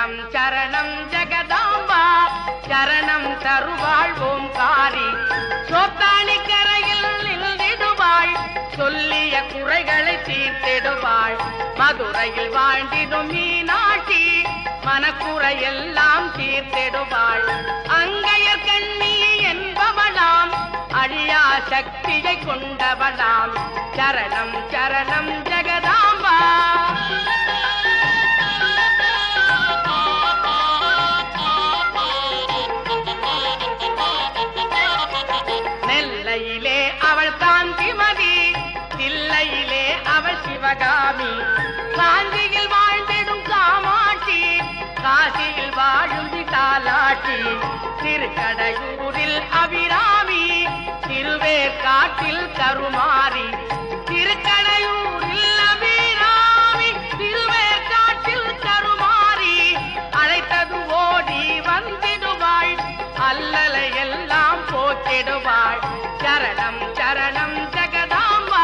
சரணம் சரணம் ஜெகதாம்பா சரணம் தருவாள் ஓம்காரி சோத்தானி கரையில் நின்றிடுவாள் சொல்லிய குறைகளை தீர்த்திடுவாள் மதுரையில் வாழ்ந்திடும் மீனாட்சி மனக்குறையெல்லாம் தீர்த்திடுவாள் அங்கையர் கண்ணி என்பவளாம் அழியா சக்தியை கொண்டவளாம் சரணம் சரணம் ஜெகதாம்பா நெல்லையிலே அவள் காந்திமதி தில்லையிலே அவள் சிவகாமி காஞ்சியில் வாழ்ந்திடும் காமாட்சி காசியில் வாழும் விசாலாட்சி திருக்கடையூரில் அபிராமி திருவேற்காட்டில் கருமாரி திருக்கடையூரில் அபிராமி திருவேற்காட்டில் கருமாரி அழைத்தது ஓடி வந்திடுவாள் அல்லலை எல்லாம் போக்கிடுவாள் சரணம் சரணம் ஜெகதாம்பா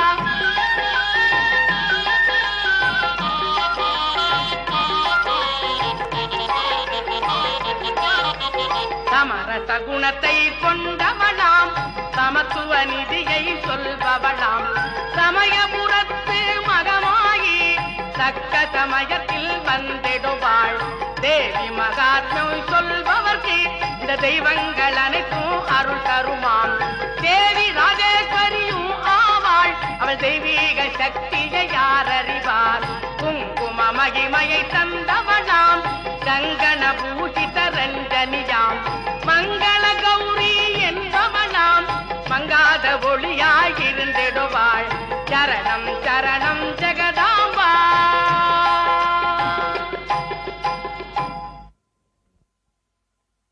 சமரச குணத்தை கொண்டவளாம் சமத்துவ நிதியை சொல்பவளாம் சமயபுரத்து மகமாயி தக்க சமயத்தில் வந்திடுவாள் தேவி மகாத்மியம் சொல்பவர்க்கு இந்த தெய்வங்கள் அனைத்தும் அருள் தருமாம் தேவி ராஜேஸ்வரியும் ஆவாள் அவள் தெய்வீக சக்தியை யார் அறிவார் குங்கும மகிமையை தந்தவளாம் கங்கண பூஷித ரஞ்சனியாம் மங்கள கௌரி என்பவளாம் மங்காத ஒளியா